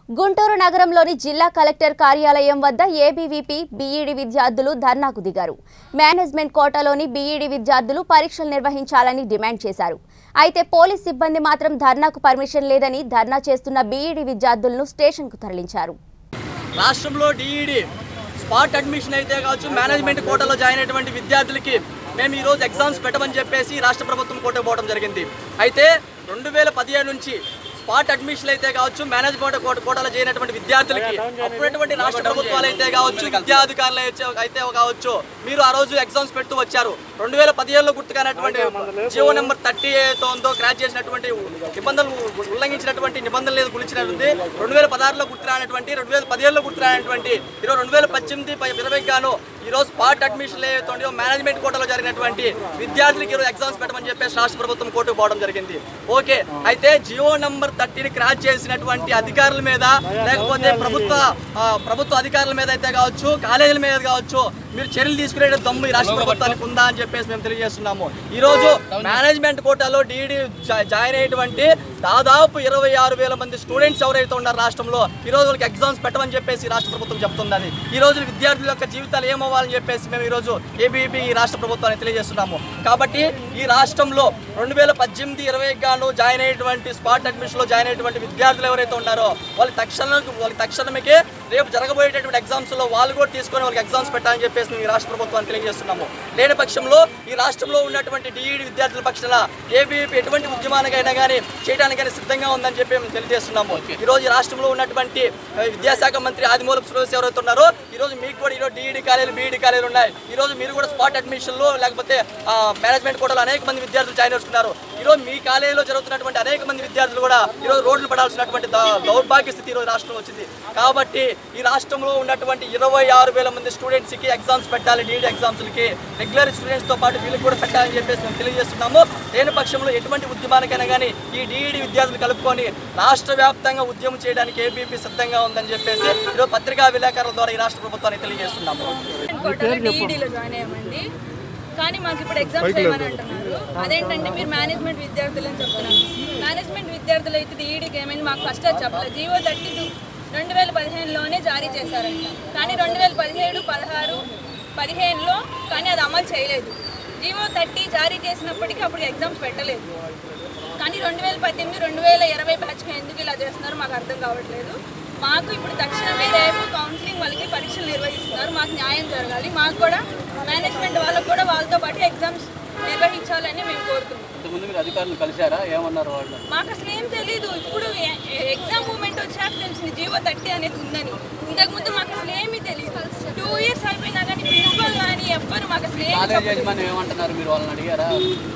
గుంటూరు నగరంలోని జిల్లా కలెక్టర్ కార్యాలయం వద్ద ఏబీవీపీ బీఈడీ విద్యార్థులు ధర్నాకు దిగారు మేనేజ్మెంట్ కోటాలోని బీఈడీ విద్యార్థులు పరీక్షలు నిర్వహించాలని డిమాండ్ చేశారు అయితే పోలీస్ సిబ్బంది మాత్రం ధర్నాకు పర్మిషన్ లేదని ధర్నా చేస్తున్న బీఈడీ విద్యార్థులను స్టేషన్కు తరలించారు రాష్ట్రంలో డిఈడి స్పాట్ అడ్మిషన్ అయితే కావచ్చు మేనేజ్మెంట్ కోటాలో జాయిన్ అయినటువంటి విద్యార్థులకి మేము ఈరోజు ఎగ్జామ్స్ పెట్టమని చెప్పేసి రాష్ట్ర ప్రభుత్వం కోర్టుకు పోవడం జరిగింది అయితే రెండు వేల పదిహేడు నుంచి స్పాట్ అడ్మిషన్ అయితే కావచ్చు మేనేజ్మెంట్ కోట కోటాలో చేయనటువంటి విద్యార్థులకి అప్పుడటువంటి రాష్ట్ర ప్రభుత్వాలు అయితే కావచ్చు విద్యాధికారులు అయితే- అయితే కావచ్చు మీరు ఆ రోజు ఎగ్జామ్స్ పెడుతూ వచ్చారు రెండు వేల పదిహేడులో గుర్తుకానటువంటి జియో నెంబర్ థర్టీ ఏతో ఉందో క్రాచ్ చేసినటువంటి నిబంధనలు ఉల్లంఘించినటువంటి నిబంధనలు ఏదో గురించినటువంటి రెండు వేల పదహారులో గుర్తురానటువంటి రెండు వేల పదిహేడులో గుర్తురానటువంటి ఈరోజు రెండు వేల పద్దెనిమిది పై- ఇరవై గాను ఈరోజు స్పాట్ అడ్మిషన్ ఏదైతే ఉందో మేనేజ్మెంట్ కోటాలో జరిగినటువంటి విద్యార్థులకి ఈరోజు ఎగ్జామ్స్ పెట్టమని చెప్పేసి రాష్ట్ర ప్రభుత్వం కోర్టుకు పోవడం జరిగింది ఓకే అయితే జియో నంబర్ థర్టీని క్రాచ్ చేసినటువంటి అధికారుల మీద లేకపోతే ప్రభుత్వ ఆ, ప్రభుత్వ అధికారుల మీద అయితే కావచ్చు కాలేజీల మీద కావచ్చు మీరు చర్యలు తీసుకునే దమ్ము ఈ రాష్ట్ర ప్రభుత్వానికి ఉందా అని చెప్పేసి మేము తెలియజేస్తున్నాము ఈ రోజు మేనేజ్మెంట్ కోటాలో డీడీ జాయిన్ అయ్యేటువంటి దాదాపు ఇరవై ఆరు వేల మంది స్టూడెంట్స్ ఎవరైతే ఉన్నారో రాష్ట్రంలో ఈ రోజు వాళ్ళకి ఎగ్జామ్స్ పెట్టమని చెప్పేసి రాష్ట్ర ప్రభుత్వం చెప్తున్నది ఈ రోజు విద్యార్థుల యొక్క జీవితాలు ఏమవ్వాలని చెప్పేసి మేము ఈ రోజు ఏబీపీ రాష్ట్ర ప్రభుత్వాన్ని తెలియజేస్తున్నాము కాబట్టి ఈ రాష్ట్రంలో రెండు వేల పద్దెనిమిది ఇరవై గాను జాయిన్ అయ్యేటువంటి స్పాట్ అడ్మిషన్లో జాయిన్ అయ్యేటువంటి విద్యార్థులు ఎవరైతే ఉన్నారో వాళ్ళకి తక్షణం వాళ్ళకి తక్షణమే రేపు జరగబోయేటటువంటి ఎగ్జామ్స్లో వాళ్ళు కూడా తీసుకొని వాళ్ళకి ఎగ్జామ్స్ పెట్టాలని చెప్పేసి మేము ఈ రాష్ట్ర ప్రభుత్వాన్ని తెలియజేస్తున్నాము లేని పక్షంలో ఈ రాష్ట్రంలో ఉన్నటువంటి డిఈడి విద్యార్థుల పక్షాన ఏబీపీ ఎటువంటి ఉద్యమానికైనా కానీ చేయడానికైనా సిద్ధంగా ఉందని చెప్పి మేము తెలియజేస్తున్నాము ఈ రోజు ఈ రాష్ట్రంలో ఉన్నటువంటి ఆ, విద్యాశాఖ మంత్రి ఆదిమూలపు సురేష్ ఎవరైతే ఉన్నారో ఈ రోజు మీకు కూడా ఈరోజు డిఈడి కాలేజీలు బీఈడి కాలేజీలు ఉన్నాయి ఈ రోజు మీరు కూడా స్పాట్ అడ్మిషన్లు లేకపోతే ఆ, మేనేజ్మెంట్ కోటాలో అనేక మంది విద్యార్థులు జాయిన్ అవుతున్నారు ఈ రోజు మీ కాలేజీలో జరుగుతున్నటువంటి అనేక మంది విద్యార్థులు కూడా ఈ రోజు రోడ్లు పడాల్సినటువంటి ద- దౌర్భాగ్య స్థితి ఈ రోజు రాష్ట్రంలో వచ్చింది కాబట్టి ఈ రాష్ట్రంలో ఉన్నటువంటి ఇరవై ఆరు వేల మంది స్టూడెంట్స్ కి ఎగ్జామ్స్ పెట్టాలి డీడీ ఎగ్జామ్స్ కి రెగ్యులర్ స్టూడెంట్స్ తో పాటు వీళ్ళకి కూడా పెట్టాలని చెప్పేసి మేము తెలియజేస్తున్నాము లేని పక్షంలో ఎటువంటి ఉద్యమానికైనా కానీ ఈ డీఈడి విద్యార్థులు కలుపుకొని రాష్ట్ర వ్యాప్తంగా ఉద్యమం చేయడానికి ఏబీపీ సిద్ధంగా ఉందని చెప్పేసి ఈరోజు పత్రికా విలేకరుల ద్వారా ఈ రాష్ట్ర ప్రభుత్వానికి తెలియజేస్తున్నాము కోటాలో డిఈడీలో జాయిన్ అయ్యామండి కానీ మాకు ఇప్పుడు ఎగ్జామ్స్ చేయమని అంటున్నారు అదేంటంటే మీరు మేనేజ్మెంట్ విద్యార్థులు అని చెప్తున్నారు మేనేజ్మెంట్ విద్యార్థులు అయితే డిఈడీకి ఏమైంది మాకు ఫస్ట్ అది చెప్పలేదు జీవో థర్టీ టూ రెండు వేల పదిహేనులోనే జారీ చేశారంట కానీ రెండు వేల పదిహేడు పదహారు పదిహేనులో కానీ అది అమలు చేయలేదు జీవో థర్టీ జారీ చేసినప్పటికీ అప్పుడు ఎగ్జామ్స్ పెట్టలేదు కానీ రెండు వేల పద్దెనిమిది రెండు వేల ఇరవై బ్యాచ్కి ఎందుకు ఇలా చేస్తున్నారు మాకు అర్థం కావట్లేదు మాకు ఇప్పుడు తక్షణమే రేపు కౌన్సిలింగ్ వాళ్ళకి పరీక్షలు నిర్వహిస్తున్నారు మాకు న్యాయం జరగాలి మాకు కూడా మేనేజ్మెంట్ వాళ్ళకు కూడా వాళ్ళతో పాటు ఎగ్జామ్స్ నిర్వహించాలని మేము కోరుతున్నాం ఇంతకుముందు మీరు అధికారులు కలిశారా ఏమన్నారు వాళ్ళు మాకు అసలు ఏం తెలియదు ఇప్పుడు ఎగ్జామ్ మూమెంట్ వచ్చాక తెలిసింది జీవో థర్టీ అనేది ఉందని ఇంతకుముందు మాకు అసలు ఏమీ తెలియదు టూ ఇయర్స్ అయిపోయినా కానీ ప్రిన్సిపల్ కానీ ఎవ్వరు మాకు అసలు ఏమి కాలేజ్ యజమాని ఏమంటున్నారు మీరు వాళ్ళని అడిగారా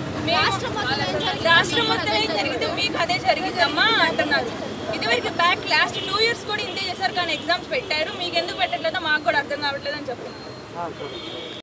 రాష్ట్రం మొత్తం ఏం జరిగితే మీకు అదే జరిగిద్దమ్మా అంటున్నారు ఇదివరకు బ్యాక్ లాస్ట్ టూ ఇయర్స్ కూడా ఇంతే చేశారు కానీ ఎగ్జామ్స్ పెట్టారు మీకు ఎందుకు పెట్టట్లేదో మాకు కూడా అర్థం కావట్లేదు అని చెప్తున్నారు